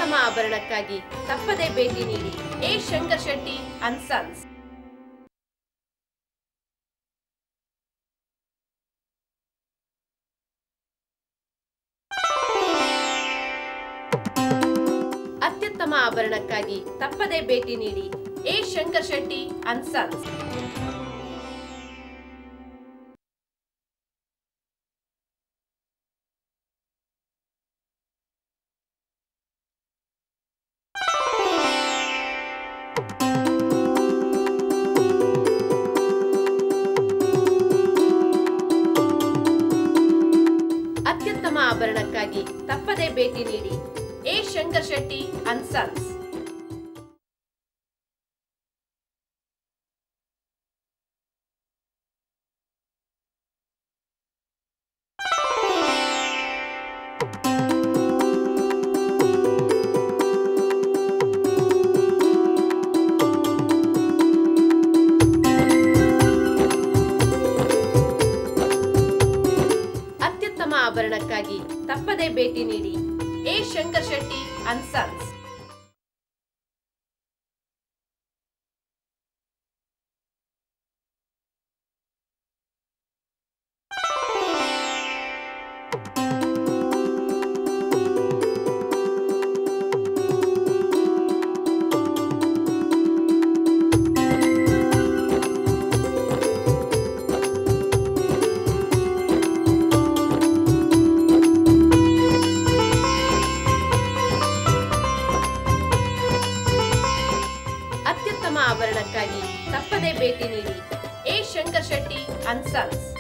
ಅತ್ಯುತ್ತಮ ಆಭರಣಕ್ಕಾಗಿ ತಪ್ಪದೇ ಭೇಟಿ ನೀಡಿ A Shankar Shetty and sons ಅತ್ಯುತ್ತಮ ಆಭರಣಕ್ಕಾಗಿ ತಪ್ಪದೇ ಭೇಟಿ ನೀಡಿ A Shankar Shetty and sons ಅತ್ಯುತ್ತಮ ಆಭರಣಕ್ಕಾಗಿ ತಪ್ಪದೇ ಭೇಟಿ ನೀಡಿ A Shankar Shetty and sons ಅತ್ಯುತ್ತಮ ಆಭರಣಕ್ಕಾಗಿ ತಪ್ಪದೇ ಭೇಟಿ ನೀಡಿ A Shankar Shetty and sons ಅತ್ಯುತ್ತಮ ಆಭರಣಕ್ಕಾಗಿ ತಪ್ಪದೇ ಭೇಟಿ ನೀಡಿ A Shankar Shetty and sons